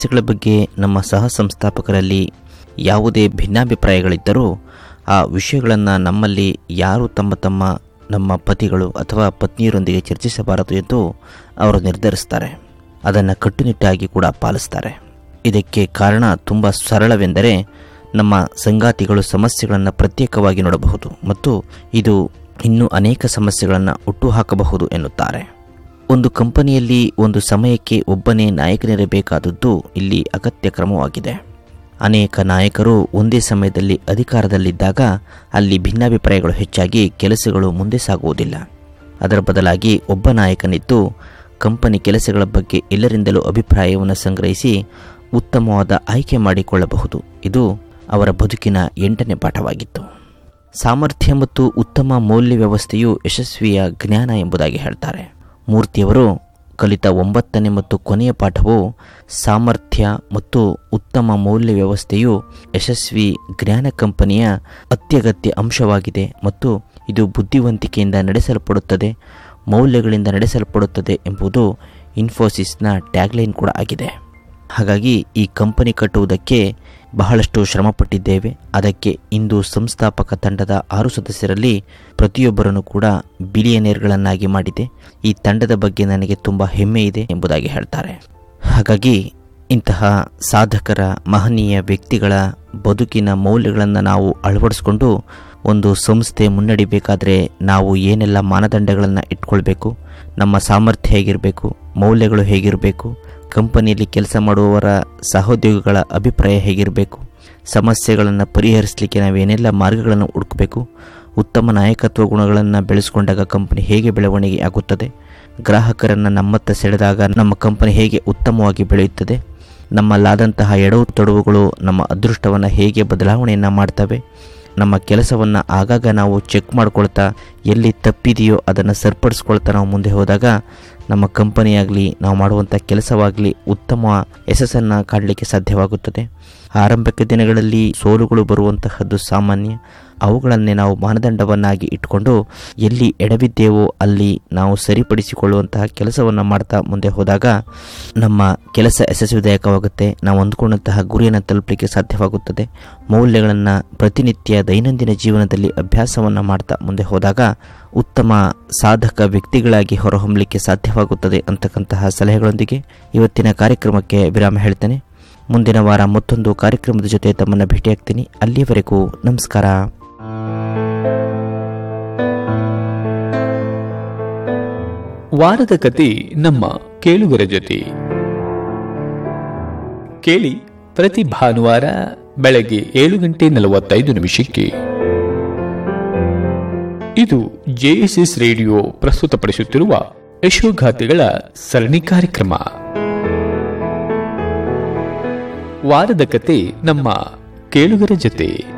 ಸಮಸ್ಯೆಗಳ ಬಗ್ಗೆ ನಮ್ಮ ಸಹ ಸಂಸ್ಥಾಪಕರಲ್ಲಿ ಯಾವುದೇ ಭಿನ್ನಾಭಿಪ್ರಾಯಗಳಿದ್ದರೂ ಆ ವಿಷಯಗಳನ್ನು ನಮ್ಮಲ್ಲಿ ಯಾರು ತಮ್ಮ ತಮ್ಮ ನಮ್ಮ ಪತಿಗಳು ಅಥವಾ ಪತ್ನಿಯರೊಂದಿಗೆ ಚರ್ಚಿಸಬಾರದು ಎಂದು ಅವರು ನಿರ್ಧರಿಸ್ತಾರೆ ಅದನ್ನು ಕಟ್ಟುನಿಟ್ಟಾಗಿ ಕೂಡ ಪಾಲಿಸ್ತಾರೆ ಇದಕ್ಕೆ ಕಾರಣ ತುಂಬ ಸರಳವೆಂದರೆ ನಮ್ಮ ಸಂಗಾತಿಗಳು ಸಮಸ್ಯೆಗಳನ್ನು ಪ್ರತ್ಯೇಕವಾಗಿ ನೋಡಬಹುದು ಮತ್ತು ಇದು ಇನ್ನೂ ಅನೇಕ ಸಮಸ್ಯೆಗಳನ್ನು ಹುಟ್ಟುಹಾಕಬಹುದು ಎನ್ನುತ್ತಾರೆ ಒಂದು ಕಂಪನಿಯಲ್ಲಿ ಒಂದು ಸಮಯಕ್ಕೆ ಒಬ್ಬನೇ ನಾಯಕನಿರಬೇಕಾದದ್ದು ಇಲ್ಲಿ ಅಗತ್ಯ ಕ್ರಮವಾಗಿದೆ ಅನೇಕ ನಾಯಕರು ಒಂದೇ ಸಮಯದಲ್ಲಿ ಅಧಿಕಾರದಲ್ಲಿದ್ದಾಗ ಅಲ್ಲಿ ಭಿನ್ನಾಭಿಪ್ರಾಯಗಳು ಹೆಚ್ಚಾಗಿ ಕೆಲಸಗಳು ಮುಂದೆ ಸಾಗುವುದಿಲ್ಲ ಅದರ ಬದಲಾಗಿ ಒಬ್ಬ ನಾಯಕನಿದ್ದು ಕಂಪನಿ ಕೆಲಸಗಳ ಬಗ್ಗೆ ಎಲ್ಲರಿಂದಲೂ ಅಭಿಪ್ರಾಯವನ್ನು ಸಂಗ್ರಹಿಸಿ ಉತ್ತಮವಾದ ಆಯ್ಕೆ ಮಾಡಿಕೊಳ್ಳಬಹುದು ಇದು ಅವರ ಬದುಕಿನ ಎಂಟನೇ ಪಾಠವಾಗಿತ್ತು ಸಾಮರ್ಥ್ಯ ಮತ್ತು ಉತ್ತಮ ಮೌಲ್ಯ ವ್ಯವಸ್ಥೆಯು ಯಶಸ್ವಿಯ ಜ್ಞಾನ ಎಂಬುದಾಗಿ ಹೇಳ್ತಾರೆ ಮೂರ್ತಿಯವರು ಕಲಿತ ಒಂಬತ್ತನೇ ಮತ್ತು ಕೊನೆಯ ಪಾಠವು ಸಾಮರ್ಥ್ಯ ಮತ್ತು ಉತ್ತಮ ಮೌಲ್ಯ ವ್ಯವಸ್ಥೆಯು ಯಶಸ್ವಿ ಜ್ಞಾನ ಕಂಪನಿಯ ಅತ್ಯಗತ್ಯ ಅಂಶವಾಗಿದೆ ಮತ್ತು ಇದು ಬುದ್ಧಿವಂತಿಕೆಯಿಂದ ನಡೆಸಲ್ಪಡುತ್ತದೆ ಮೌಲ್ಯಗಳಿಂದ ನಡೆಸಲ್ಪಡುತ್ತದೆ ಎಂಬುದು ಇನ್ಫೋಸಿಸ್ನ ಟ್ಯಾಗ್ಲೈನ್ ಕೂಡ ಆಗಿದೆ ಹಾಗಾಗಿ ಈ ಕಂಪನಿ ಕಟ್ಟುವುದಕ್ಕೆ ಬಹಳಷ್ಟು ಶ್ರಮಪಟ್ಟಿದ್ದೇವೆ ಅದಕ್ಕೆ ಇಂದು ಸಂಸ್ಥಾಪಕ ತಂಡದ ಆರು ಸದಸ್ಯರಲ್ಲಿ ಪ್ರತಿಯೊಬ್ಬರನ್ನು ಕೂಡ ಬಿಲಿಯನೇರ್ಗಳನ್ನಾಗಿ ಮಾಡಿದೆ ಈ ತಂಡದ ಬಗ್ಗೆ ನನಗೆ ತುಂಬ ಹೆಮ್ಮೆ ಇದೆ ಎಂಬುದಾಗಿ ಹೇಳ್ತಾರೆ ಹಾಗಾಗಿ ಇಂತಹ ಸಾಧಕರ ಮಹನೀಯ ವ್ಯಕ್ತಿಗಳ ಬದುಕಿನ ಮೌಲ್ಯಗಳನ್ನು ನಾವು ಅಳವಡಿಸ್ಕೊಂಡು ಒಂದು ಸಂಸ್ಥೆ ಮುನ್ನಡಿಬೇಕಾದರೆ ನಾವು ಏನೆಲ್ಲ ಮಾನದಂಡಗಳನ್ನು ಇಟ್ಕೊಳ್ಬೇಕು ನಮ್ಮ ಸಾಮರ್ಥ್ಯ ಹೇಗಿರಬೇಕು ಮೌಲ್ಯಗಳು ಹೇಗಿರಬೇಕು ಕಂಪನಿಯಲ್ಲಿ ಕೆಲಸ ಮಾಡುವವರ ಸಹೋದ್ಯೋಗಿಗಳ ಅಭಿಪ್ರಾಯ ಹೇಗಿರಬೇಕು ಸಮಸ್ಯೆಗಳನ್ನು ಪರಿಹರಿಸಲಿಕ್ಕೆ ನಾವೇನೆಲ್ಲ ಮಾರ್ಗಗಳನ್ನು ಹುಡುಕಬೇಕು ಉತ್ತಮ ನಾಯಕತ್ವ ಗುಣಗಳನ್ನು ಬೆಳೆಸ್ಕೊಂಡಾಗ ಕಂಪನಿ ಹೇಗೆ ಬೆಳವಣಿಗೆ ಆಗುತ್ತದೆ ಗ್ರಾಹಕರನ್ನು ನಮ್ಮತ್ತ ಸೆಳೆದಾಗ ನಮ್ಮ ಕಂಪನಿ ಹೇಗೆ ಉತ್ತಮವಾಗಿ ಬೆಳೆಯುತ್ತದೆ ನಮ್ಮಲ್ಲಾದಂತಹ ಎಡವು ತೊಡವುಗಳು ನಮ್ಮ ಅದೃಷ್ಟವನ್ನು ಹೇಗೆ ಬದಲಾವಣೆಯನ್ನು ಮಾಡ್ತವೆ ನಮ್ಮ ಕೆಲಸವನ್ನು ಆಗಾಗ ನಾವು ಚೆಕ್ ಮಾಡ್ಕೊಳ್ತಾ ಎಲ್ಲಿ ತಪ್ಪಿದೆಯೋ ಅದನ್ನು ಸರಿಪಡಿಸ್ಕೊಳ್ತಾ ನಾವು ಮುಂದೆ ಹೋದಾಗ ನಮ್ಮ ಕಂಪನಿಯಾಗಲಿ ನಾವು ಮಾಡುವಂಥ ಕೆಲಸವಾಗಲಿ ಉತ್ತಮ ಯಶಸ್ಸನ್ನು ಕಾಡಲಿಕ್ಕೆ ಸಾಧ್ಯವಾಗುತ್ತದೆ ಆರಂಭಿಕ ದಿನಗಳಲ್ಲಿ ಸೋಲುಗಳು ಬರುವಂತಹದ್ದು ಸಾಮಾನ್ಯ ಅವುಗಳನ್ನೇ ನಾವು ಮಾನದಂಡವನ್ನಾಗಿ ಇಟ್ಕೊಂಡು ಎಲ್ಲಿ ಎಡವಿದ್ದೇವೋ ಅಲ್ಲಿ ನಾವು ಸರಿಪಡಿಸಿಕೊಳ್ಳುವಂತಹ ಕೆಲಸವನ್ನು ಮಾಡ್ತಾ ಮುಂದೆ ಹೋದಾಗ ನಮ್ಮ ಕೆಲಸ ಯಶಸ್ವಿದಾಯಕವಾಗುತ್ತೆ ನಾವು ಅಂದ್ಕೊಂಡಂತಹ ಗುರಿಯನ್ನು ತಲುಪಲಿಕ್ಕೆ ಸಾಧ್ಯವಾಗುತ್ತದೆ ಮೌಲ್ಯಗಳನ್ನು ಪ್ರತಿನಿತ್ಯ ದೈನಂದಿನ ಜೀವನದಲ್ಲಿ ಅಭ್ಯಾಸವನ್ನು ಮಾಡ್ತಾ ಮುಂದೆ ಹೋದಾಗ ಉತ್ತಮ ಸಾಧಕ ವ್ಯಕ್ತಿಗಳಾಗಿ ಹೊರಹೊಮ್ಮಲಿಕ್ಕೆ ಸಾಧ್ಯವಾಗುತ್ತದೆ ಅಂತಕ್ಕಂತಹ ಸಲಹೆಗಳೊಂದಿಗೆ ಇವತ್ತಿನ ಕಾರ್ಯಕ್ರಮಕ್ಕೆ ವಿರಾಮ ಹೇಳ್ತೇನೆ ಮುಂದಿನ ವಾರ ಮತ್ತೊಂದು ಕಾರ್ಯಕ್ರಮದ ಜೊತೆ ತಮ್ಮನ್ನು ಭೇಟಿಯಾಗ್ತೀನಿ ಅಲ್ಲಿಯವರೆಗೂ ನಮಸ್ಕಾರ ವಾರದ ಕತೆ ನಮ್ಮ ಕೇಳುಗರ ಜೊತೆ ಕೇಳಿ ಪ್ರತಿ ಭಾನುವಾರ ಬೆಳಗ್ಗೆ ಏಳು ಗಂಟೆ ನಲವತ್ತೈದು ನಿಮಿಷಕ್ಕೆ ಇದು ಜೆಎಸ್ಎಸ್ ರೇಡಿಯೋ ಪ್ರಸ್ತುತಪಡಿಸುತ್ತಿರುವ ಯಶೋಗಾಥೆಗಳ ಸರಣಿ ಕಾರ್ಯಕ್ರಮ ವಾರದ ಕತೆ ನಮ್ಮ ಕೇಳುಗರ ಜೊತೆ